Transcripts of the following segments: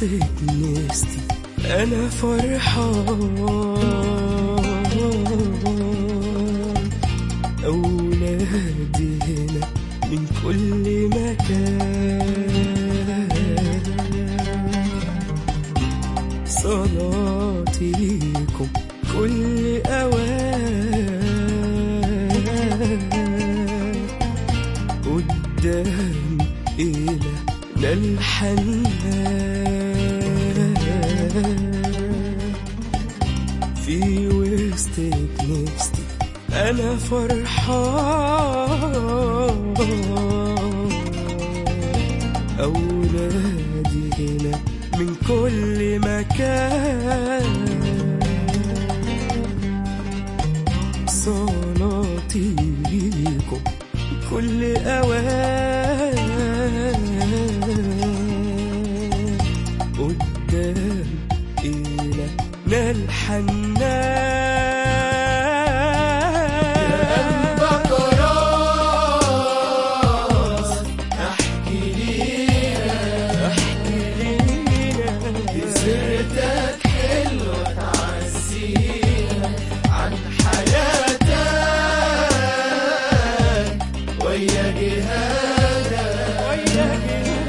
كنيستي أنا فرحان أولادي هنا من كل مكان صلاتي ليكم كل أوان قدام إلهنا الحنان في وسط كنيستي أنا فرحان أولادي هنا من كل مكان صلاتي ليكم كل أوان قدام إلهنا الحنان سيرتك حلوة تعزينا عن حياتك ويا جهادك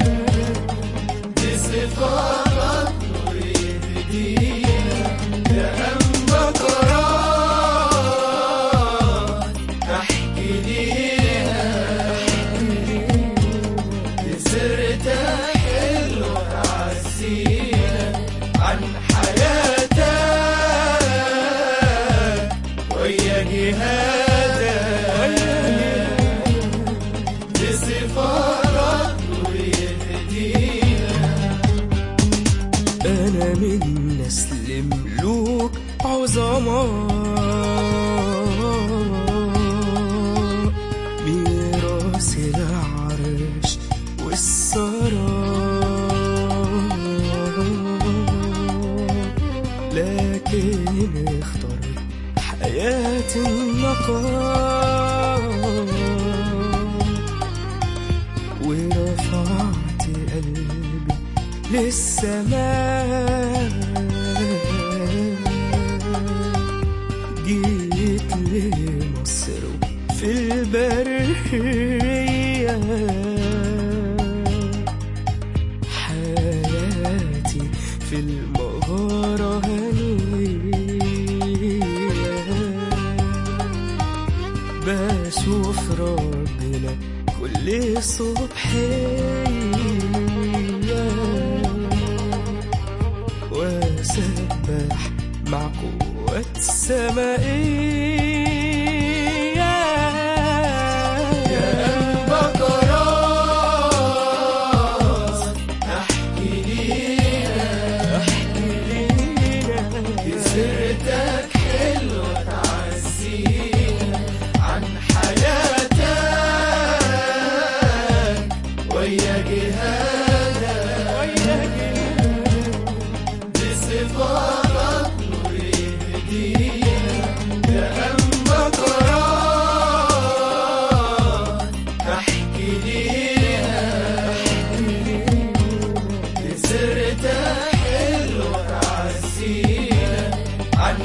دي صفاتك نور يهدينا يا أنبا كرات احكي لينا دي سيرتك حلوة تعزينا عن حياتك ويا جهادك بصفاتك نور يهدينا أنا من نسل ملوك عظماء ميراث العرش والثراء لكن اخترت حياة النقاء ورفعت قلبي للسماء جيت لمصر في البرية حياتي في المغارة هنية بشوف ربنا كل صبحية وسبح مع قوة السمائية يا بكرات احكي لينا دي سيرتك حلوة تعزينا عن حياتك ويا جهادك دي صفاتك نور يهدينا يا أنبا كرات احكي لينا دي سيرتك حلوة تعزينا عن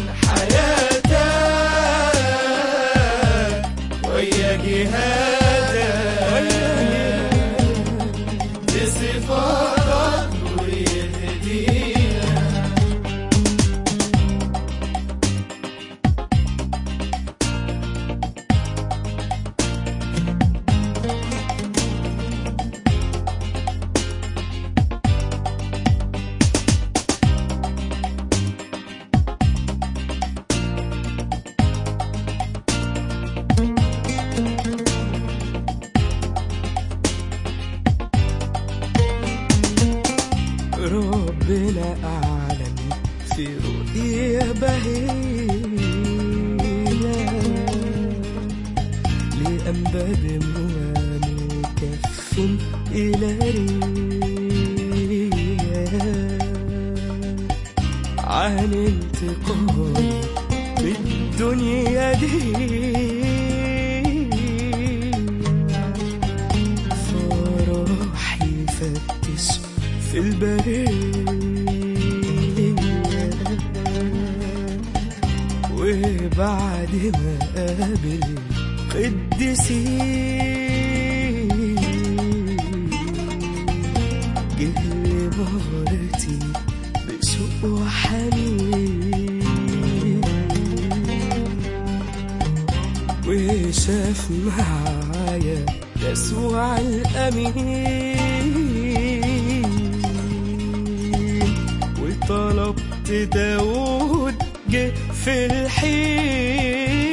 حياتك ويا جهادك دي صفاتك نور يهدينا ربنا أعلن في رؤيا بهية لأنباب ومكف إلى ريا عن انتقامي بالدنيا دي فرح يفتش في البرية ما قابل قديسين جه لمرتي بشوق وحنين وشاف معايا يسوع الأمين وطلبت داود جه في الحين